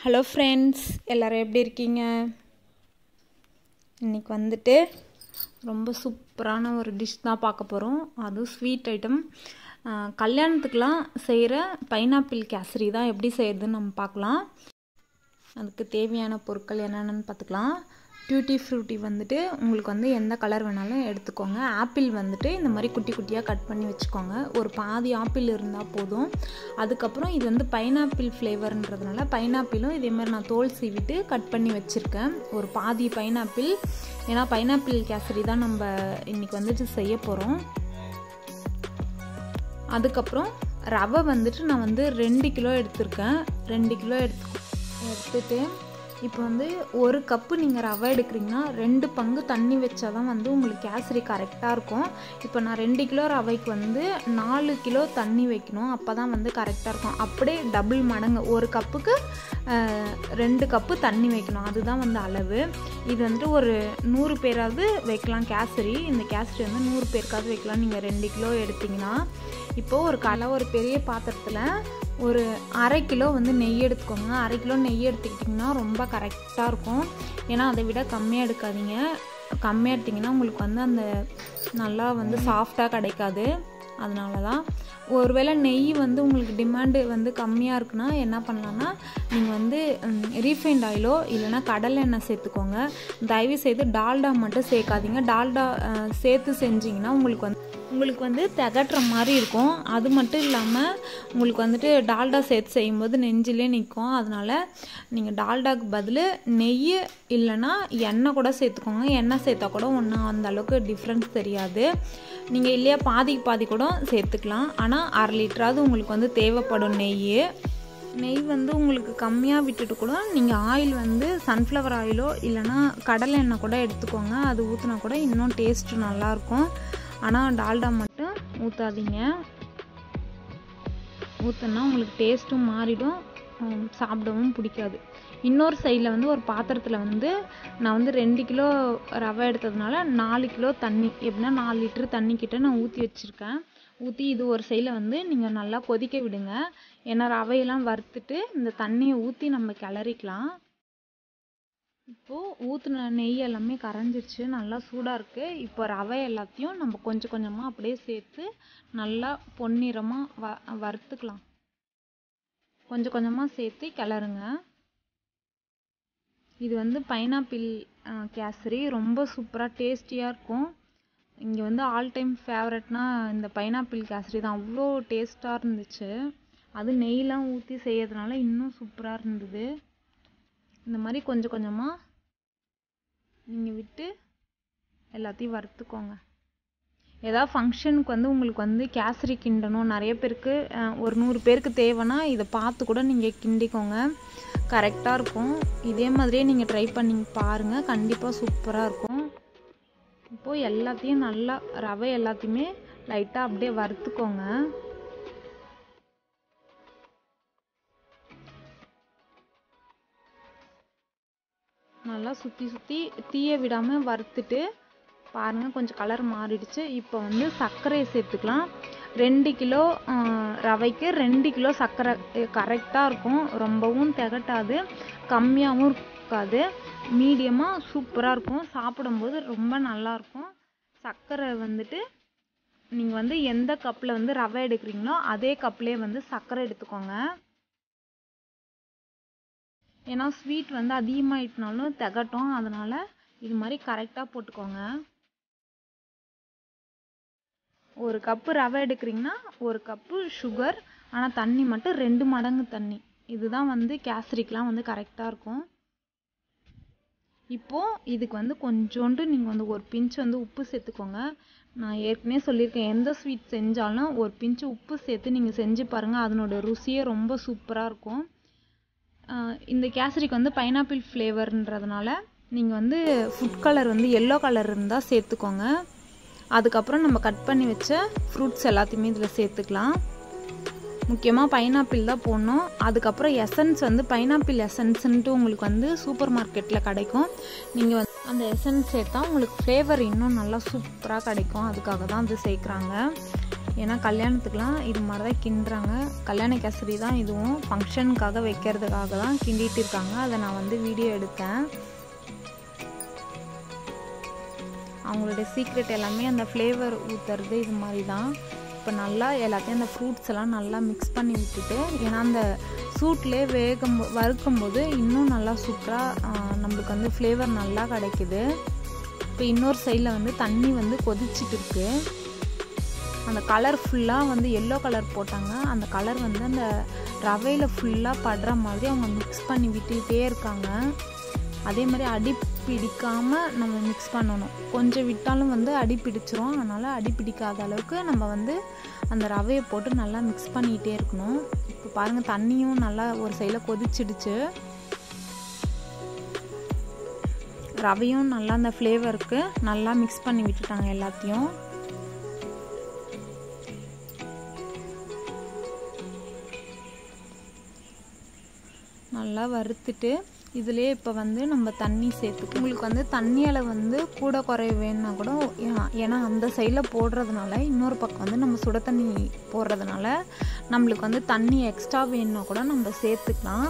hello friends எல்லோரும் எப்படி இருக்கீங்க இன்றைக்கி வந்துட்டு ரொம்ப சூப்பரான ஒரு டிஷ் தான் பார்க்க போகிறோம் அதுவும் ஸ்வீட் ஐட்டம் கல்யாணத்துக்கெலாம் செய்கிற பைனாப்பிள் கேசரி தான் எப்படி செய்கிறதுன்னு நம்ம பார்க்கலாம் அதுக்கு தேவையான பொருட்கள் என்னென்னு பார்த்துக்கலாம் டியூட்டி ஃப்ரூட்டி வந்துட்டு உங்களுக்கு வந்து எந்த கலர் வேணாலும் எடுத்துக்கோங்க ஆப்பிள் வந்துட்டு இந்த மாதிரி குட்டி குட்டியாக கட் பண்ணி வச்சுக்கோங்க ஒரு பாதி ஆப்பிள் இருந்தால் போதும் அதுக்கப்புறம் இது வந்து பைனாப்பிள் ஃப்ளேவர்ன்றதுனால பைனாப்பிளும் இதே மாதிரி நான் தோல் சீவிட்டு கட் பண்ணி வச்சுருக்கேன் ஒரு பாதி பைனாப்பிள் ஏன்னா பைனாப்பிள் கேசரி தான் நம்ம இன்றைக்கி வந்துட்டு செய்ய போகிறோம் அதுக்கப்புறம் ரவை வந்துட்டு நான் வந்து ரெண்டு கிலோ எடுத்திருக்கேன் ரெண்டு கிலோ எடுத்து எடுத்துட்டு இப்போ வந்து ஒரு கப்பு நீங்கள் ரவை எடுக்கிறீங்கன்னா ரெண்டு பங்கு தண்ணி வச்சா தான் வந்து உங்களுக்கு கேசரி கரெக்டாக இருக்கும் இப்போ நான் ரெண்டு கிலோ ரவைக்கு வந்து நாலு கிலோ தண்ணி வைக்கணும் அப்போ தான் வந்து கரெக்டாக இருக்கும் அப்படியே டபுள் மடங்கு ஒரு கப்புக்கு ரெண்டு கப்பு தண்ணி வைக்கணும் அதுதான் வந்து அளவு இது வந்துட்டு ஒரு நூறு பேராவது வைக்கலாம் கேசரி இந்த கேசரி வந்து நூறு பேருக்காவது வைக்கலாம் நீங்கள் ரெண்டு கிலோ எடுத்திங்கன்னா இப்போது ஒரு கலை ஒரு பெரிய பாத்திரத்தில் ஒரு அரை கிலோ வந்து நெய் எடுத்துக்கோங்க அரை கிலோ நெய் எடுத்துக்கிட்டிங்கன்னா ரொம்ப கரெக்டாக இருக்கும் ஏன்னா அதை விட கம்மியாக எடுக்காதீங்க கம்மியாக எடுத்திங்கன்னா உங்களுக்கு வந்து அந்த நல்லா வந்து சாஃப்டாக கிடைக்காது அதனால தான் ஒருவேளை நெய் வந்து உங்களுக்கு டிமாண்டு வந்து கம்மியாக இருக்குன்னா என்ன பண்ணலான்னா நீங்கள் வந்து ரீஃபைண்ட் ஆயிலோ இல்லைனா கடலை எண்ணெய் சேர்த்துக்கோங்க தயவு செய்து டால்டா மட்டும் சேர்க்காதீங்க டால்டா சேர்த்து செஞ்சிங்கன்னா உங்களுக்கு வந்து உங்களுக்கு வந்து திகட்டுற மாதிரி இருக்கும் அது மட்டும் இல்லாமல் உங்களுக்கு வந்துட்டு டால்டா சேர்த்து செய்யும்போது நெஞ்சிலே நிற்கும் அதனால் நீங்கள் டால்டாக்கு பதில் நெய் இல்லைன்னா எண்ணெய் கூட சேர்த்துக்கோங்க எண்ணெய் சேர்த்தா கூட ஒன்றும் அந்த அளவுக்கு டிஃப்ரென்ஸ் தெரியாது நீங்கள் இல்லையா பாதிக்கு பாதி கூட சேர்த்துக்கலாம் ஆனால் அரை லிட்டராவது உங்களுக்கு வந்து தேவைப்படும் நெய் நெய் வந்து உங்களுக்கு கம்மியாக விட்டுட்டு கூட நீங்கள் ஆயில் வந்து சன்ஃப்ளவர் ஆயிலோ இல்லைனா கடலை எண்ணெய் கூட எடுத்துக்கோங்க அது ஊற்றினா கூட இன்னும் டேஸ்ட்டு நல்லாயிருக்கும் ஆனால் டால்டா மட்டும் ஊற்றாதீங்க ஊற்றுனா உங்களுக்கு டேஸ்ட்டும் மாறிடும் சாப்பிடவும் பிடிக்காது இன்னொரு சைடில் வந்து ஒரு பாத்திரத்தில் வந்து நான் வந்து ரெண்டு கிலோ ரவை எடுத்ததுனால நாலு கிலோ தண்ணி எப்படின்னா நாலு லிட்டரு தண்ணி கிட்ட நான் ஊற்றி வச்சுருக்கேன் ஊற்றி இது ஒரு சைடில் வந்து நீங்கள் நல்லா கொதிக்க விடுங்க ஏன்னா ரவையெல்லாம் வறுத்துட்டு இந்த தண்ணியை ஊற்றி நம்ம கிளறிக்கலாம் இப்போது ஊற்றின நெய் எல்லாமே கரைஞ்சிருச்சு நல்லா சூடாக இருக்குது இப்போ ரவை எல்லாத்தையும் நம்ம கொஞ்சம் கொஞ்சமாக அப்படியே சேர்த்து நல்லா பொன்னிறமாக வ வறுத்துக்கலாம் கொஞ்சம் கொஞ்சமாக சேர்த்து கிளறுங்க இது வந்து பைனாப்பிள் கேசரி ரொம்ப சூப்பராக டேஸ்டியாக இருக்கும் இங்கே வந்து ஆல் டைம் ஃபேவரட்னா இந்த பைனாப்பிள் கேசரி தான் அவ்வளோ டேஸ்ட்டாக இருந்துச்சு அது நெய்லாம் ஊற்றி செய்யறதுனால இன்னும் சூப்பராக இருந்தது இந்த மாதிரி கொஞ்சம் கொஞ்சமாக நீங்கள் விட்டு எல்லாத்தையும் வறுத்துக்கோங்க ஏதாவது ஃபங்க்ஷனுக்கு வந்து உங்களுக்கு வந்து கேசரி கிண்டணும் நிறைய பேருக்கு ஒரு நூறு பேருக்கு தேவைன்னா இதை பார்த்து கூட நீங்கள் கிண்டிக்கோங்க கரெக்டாக இருக்கும் இதே மாதிரியே நீங்கள் ட்ரை பண்ணி பாருங்கள் கண்டிப்பாக சூப்பராக இருக்கும் இப்போது எல்லாத்தையும் நல்லா ரவை எல்லாத்தையுமே லைட்டாக அப்படியே வறுத்துக்கோங்க நல்லா சுற்றி சுற்றி தீய விடாமல் வறுத்துட்டு பாருங்கள் கொஞ்சம் கலர் மாறிடுச்சு இப்போ வந்து சர்க்கரையை சேர்த்துக்கலாம் ரெண்டு கிலோ ரவைக்கு ரெண்டு கிலோ சர்க்கரை கரெக்டாக இருக்கும் ரொம்பவும் திகட்டாது கம்மியாகவும் இருக்காது மீடியமாக சூப்பராக இருக்கும் சாப்பிடும்போது ரொம்ப நல்லாயிருக்கும் சர்க்கரை வந்துட்டு நீங்கள் வந்து எந்த கப்பில் வந்து ரவை எடுக்கிறீங்களோ அதே கப்லேயே வந்து சர்க்கரை எடுத்துக்கோங்க ஏன்னா ஸ்வீட் வந்து அதிகமாகிட்டனாலும் திகட்டும் அதனால் இது மாதிரி கரெக்டாக போட்டுக்கோங்க ஒரு கப்பு ரவை எடுக்கிறீங்கன்னா ஒரு கப்பு சுகர் ஆனால் தண்ணி மட்டும் ரெண்டு மடங்கு தண்ணி இதுதான் வந்து கேசரிக்கெலாம் வந்து கரெக்டாக இருக்கும் இப்போது இதுக்கு வந்து கொஞ்சோண்டு நீங்கள் வந்து ஒரு பிஞ்சு வந்து உப்பு சேர்த்துக்கோங்க நான் ஏற்கனவே சொல்லியிருக்கேன் எந்த ஸ்வீட் செஞ்சாலும் ஒரு பிஞ்சு உப்பு சேர்த்து நீங்கள் செஞ்சு பாருங்கள் அதனோட ருசியே ரொம்ப சூப்பராக இருக்கும் இந்த கேசரிக்கு வந்து பைனாப்பிள் ஃப்ளேவர்ன்றதுனால நீங்கள் வந்து ஃபுட் கலர் வந்து எல்லோ கலர் இருந்தால் சேர்த்துக்கோங்க அதுக்கப்புறம் நம்ம கட் பண்ணி வச்ச ஃப்ரூட்ஸ் எல்லாத்தையுமே இதில் சேர்த்துக்கலாம் முக்கியமாக பைனாப்பிள் தான் போடணும் அதுக்கப்புறம் எசன்ஸ் வந்து பைனாப்பிள் எசன்ஸ்ன்ட்டு உங்களுக்கு வந்து சூப்பர் மார்க்கெட்டில் கிடைக்கும் நீங்கள் வந்து அந்த எசன்ஸ் சேர்த்தா உங்களுக்கு ஃப்ளேவர் இன்னும் நல்லா சூப்பராக கிடைக்கும் அதுக்காக தான் அது சேர்க்குறாங்க ஏன்னா கல்யாணத்துக்குலாம் இது மாதிரி தான் கிண்டுறாங்க கல்யாண கேசரி தான் இதுவும் ஃபங்க்ஷனுக்காக வைக்கிறதுக்காக தான் கிண்டிட்டு இருக்காங்க அதை நான் வந்து வீடியோ எடுத்தேன் அவங்களுடைய சீக்ரெட் எல்லாமே அந்த ஃப்ளேவர் ஊற்றுறது இது மாதிரி தான் இப்போ நல்லா எல்லாத்தையும் அந்த ஃப்ரூட்ஸ் எல்லாம் நல்லா மிக்ஸ் பண்ணி விட்டுட்டு ஏன்னா அந்த சூட்லேயே வேகும் வறுக்கும்போது இன்னும் நல்லா சூப்பராக நம்மளுக்கு வந்து ஃப்ளேவர் நல்லா கிடைக்குது இப்போ இன்னொரு சைடில் வந்து தண்ணி வந்து கொதிச்சிட்டு இருக்கு அந்த கலர் ஃபுல்லாக வந்து எல்லோ கலர் போட்டாங்க அந்த கலர் வந்து அந்த ரவையில் ஃபுல்லாக படுற மாதிரி அவங்க மிக்ஸ் பண்ணி விட்டுக்கிட்டே இருக்காங்க அதே மாதிரி அடி பிடிக்காமல் நம்ம மிக்ஸ் பண்ணணும் கொஞ்சம் விட்டாலும் வந்து அடி பிடிச்சிரும் அதனால் அடி பிடிக்காத அளவுக்கு நம்ம வந்து அந்த ரவையை போட்டு நல்லா மிக்ஸ் பண்ணிக்கிட்டே இருக்கணும் இப்போ பாருங்கள் தண்ணியும் நல்லா ஒரு சைடில் கொதிச்சிடுச்சு ரவையும் நல்லா அந்த ஃப்ளேவருக்கு நல்லா மிக்ஸ் பண்ணி விட்டுட்டாங்க எல்லாத்தையும் நல்லா வறுத்துட்டு இதிலே இப்போ வந்து நம்ம தண்ணி சேர்த்துக்கணும் உங்களுக்கு வந்து தண்ணி அளவு வந்து கூட குறைய வேணும்னா கூட ஏன்னா அந்த சைடில் போடுறதுனால இன்னொரு பக்கம் வந்து நம்ம சுட தண்ணி போடுறதுனால நம்மளுக்கு வந்து தண்ணி எக்ஸ்ட்ரா வேணும்னா கூட நம்ம சேர்த்துக்கலாம்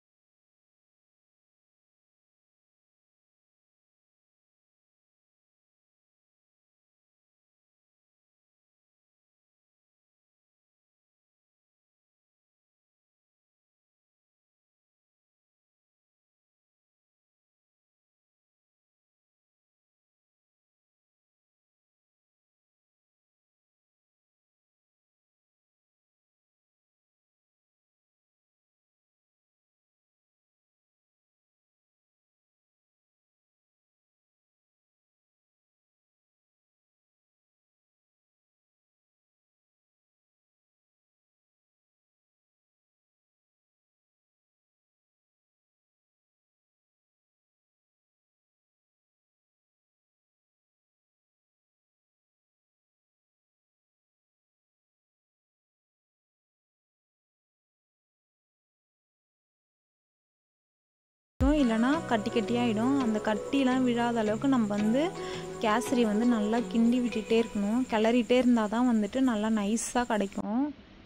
இல்லைனா கட்டி கட்டியாகிடும் அந்த கட்டிலாம் விழாத அளவுக்கு நம்ம வந்து கேசரி வந்து நல்லா கிண்டி விட்டுட்டே இருக்கணும் கிளறிட்டே இருந்தால் தான் வந்துட்டு நல்லா நைஸாக கிடைக்கும்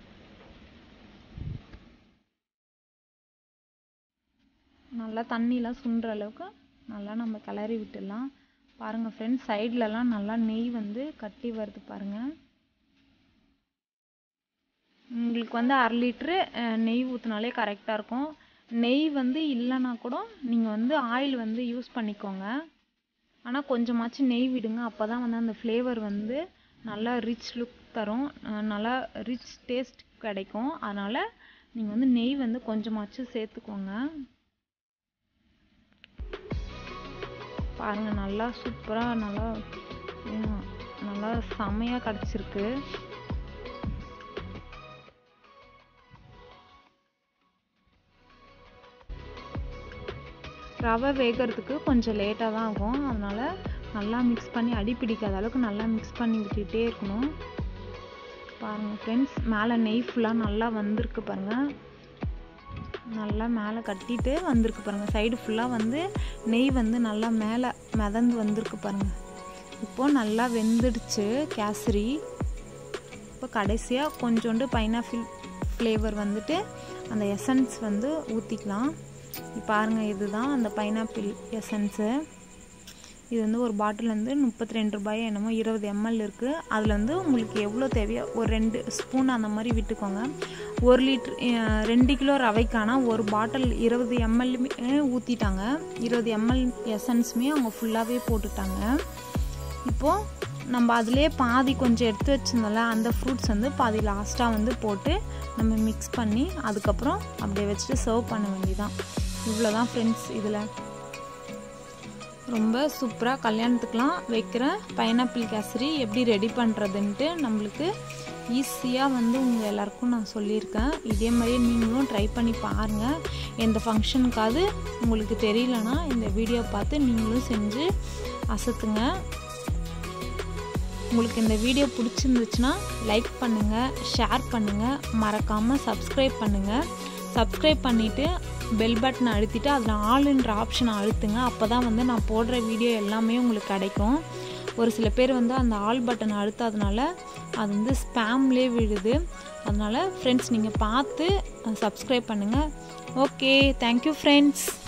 நல்லா தண்ணிலாம் சுண்டுற அளவுக்கு நல்லா நம்ம கிளறி விட்டுடலாம் பாருங்கள் ஃப்ரெண்ட்ஸ் சைட்லலாம் நல்லா நெய் வந்து கட்டி வருது பாருங்கள் உங்களுக்கு வந்து அரை லிட்ரு நெய் ஊற்றினாலே கரெக்டாக இருக்கும் நெய் வந்து இல்லைன்னா கூட நீங்கள் வந்து ஆயில் வந்து யூஸ் பண்ணிக்கோங்க ஆனால் கொஞ்சமாச்சும் நெய் விடுங்க அப்போ தான் வந்து அந்த ஃப்ளேவர் வந்து நல்லா ரிச் லுக் தரும் நல்லா ரிச் டேஸ்ட் கிடைக்கும் அதனால் நீங்கள் வந்து நெய் வந்து கொஞ்சமாச்சும் சேர்த்துக்கோங்க பாருங்கள் நல்லா சூப்பராக நல்லா நல்லா செமையாக கிடச்சிருக்கு ரவை வேகிறதுக்கு கொஞ்சம் லேட்டாக தான் ஆகும் அதனால் நல்லா மிக்ஸ் பண்ணி அடி பிடிக்காத அளவுக்கு நல்லா மிக்ஸ் பண்ணி விட்டுகிட்டே இருக்கணும் பாருங்கள் ஃப்ரெண்ட்ஸ் மேலே நெய் ஃபுல்லாக நல்லா வந்திருக்கு பாருங்கள் நல்லா மேலே கட்டிட்டு வந்திருக்கு பாருங்கள் சைடு ஃபுல்லாக வந்து நெய் வந்து நல்லா மேலே மிதந்து வந்திருக்கு பாருங்கள் இப்போது நல்லா வெந்துடுச்சு கேசரி இப்போ கடைசியாக கொஞ்சோண்டு பைனாப்பிள் ஃப்ளேவர் வந்துட்டு அந்த எசன்ஸ் வந்து ஊற்றிக்கலாம் பாருங்கள் இதுதான் அந்த பைனாப்பிள் எசன்ஸு இது வந்து ஒரு பாட்டில் வந்து முப்பத்தி ரெண்டு ரூபாய் என்னமோ இருபது எம்எல் இருக்குது அதில் வந்து உங்களுக்கு எவ்வளோ தேவையோ ஒரு ரெண்டு ஸ்பூன் அந்த மாதிரி விட்டுக்கோங்க ஒரு லிட்ரு ரெண்டு கிலோ ரவைக்கான ஒரு பாட்டில் இருபது எம்எல்லுமே ஊற்றிட்டாங்க இருபது எம்எல் எசன்ஸுமே அவங்க ஃபுல்லாகவே போட்டுட்டாங்க இப்போது நம்ம அதிலே பாதி கொஞ்சம் எடுத்து வச்சுருந்தோம்ல அந்த ஃப்ரூட்ஸ் வந்து பாதி லாஸ்ட்டாக வந்து போட்டு நம்ம மிக்ஸ் பண்ணி அதுக்கப்புறம் அப்படியே வச்சுட்டு சர்வ் பண்ண வேண்டியதான் இவ்வளோ தான் ஃப்ரெண்ட்ஸ் இதில் ரொம்ப சூப்பராக கல்யாணத்துக்கெலாம் வைக்கிற பைனாப்பிள் கேசரி எப்படி ரெடி பண்ணுறதுன்ட்டு நம்மளுக்கு ஈஸியாக வந்து உங்கள் எல்லாருக்கும் நான் சொல்லியிருக்கேன் இதே மாதிரியே நீங்களும் ட்ரை பண்ணி பாருங்கள் எந்த ஃபங்க்ஷனுக்காவது உங்களுக்கு தெரியலனா இந்த வீடியோ பார்த்து நீங்களும் செஞ்சு அசத்துங்க உங்களுக்கு இந்த வீடியோ பிடிச்சிருந்துச்சுன்னா லைக் பண்ணுங்கள் ஷேர் பண்ணுங்கள் மறக்காமல் சப்ஸ்கிரைப் பண்ணுங்கள் சப்ஸ்கிரைப் பண்ணிவிட்டு பெல் பட்டனை அழுத்திட்டு அதில் ஆளுன்ற ஆப்ஷனை அழுத்துங்க அப்போ தான் வந்து நான் போடுற வீடியோ எல்லாமே உங்களுக்கு கிடைக்கும் ஒரு சில பேர் வந்து அந்த ஆல் பட்டனை அழுத்தாதனால அது வந்து ஸ்பேம்லேயே விழுது அதனால் ஃப்ரெண்ட்ஸ் நீங்கள் பார்த்து சப்ஸ்கிரைப் பண்ணுங்கள் ஓகே தேங்க்யூ ஃப்ரெண்ட்ஸ்